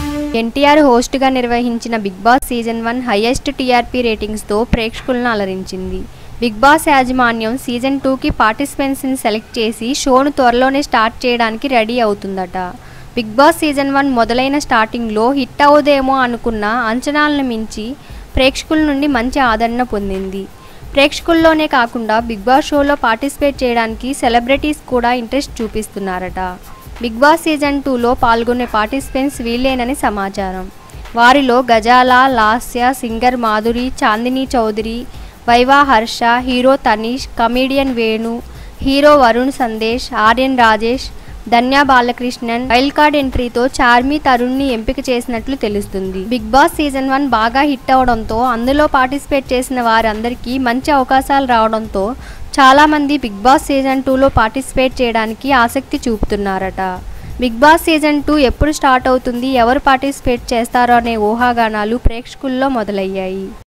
ఎన్టీఆర్ హోస్ట్గా నిర్వహించిన Bigg Boss season one highest TRP రేటింగ్స్తో ప్రేక్షకులను అలరించింది బిగ్ బాస్ యాజమాన్యం సీజన్ టూకి పార్టిసిపెంట్స్ని సెలెక్ట్ చేసి షోను త్వరలోనే స్టార్ట్ చేయడానికి రెడీ అవుతుందట బిగ్ బాస్ సీజన్ వన్ మొదలైన స్టార్టింగ్లో హిట్ అవుదేమో అనుకున్న అంచనాలను మించి ప్రేక్షకుల నుండి మంచి ఆదరణ పొందింది ప్రేక్షకుల్లోనే కాకుండా బిగ్ బాస్ షోలో పార్టిసిపేట్ చేయడానికి సెలబ్రిటీస్ కూడా ఇంట్రెస్ట్ చూపిస్తున్నారట బిగ్ బాస్ సీజన్ టూలో పాల్గొనే పార్టిసిపెంట్స్ వీళ్ళేనని సమాచారం వారిలో Gajala Lasya singer Madhuri Chandini Chowdary Viva Harsha hero Tanish comedian Venu hero Varun Sandesh Aryan Rajesh Dhanya Balakrishnan wild card ఎంట్రీతో చార్మి తరుణ్ని ఎంపిక చేసినట్లు తెలుస్తుంది బిగ్ బాస్ సీజన్ వన్ బాగా హిట్ అవడంతో అందులో పార్టిసిపేట్ చేసిన వారందరికీ మంచి అవకాశాలు రావడంతో చాలామంది బిగ్ బాస్ సీజన్ టూలో పార్టిసిపేట్ చేయడానికి ఆసక్తి చూపుతున్నారట బిగ్ బాస్ సీజన్ టూ ఎప్పుడు స్టార్ట్ అవుతుంది ఎవరు పార్టిసిపేట్ చేస్తారో అనే ఊహాగానాలు ప్రేక్షకుల్లో మొదలయ్యాయి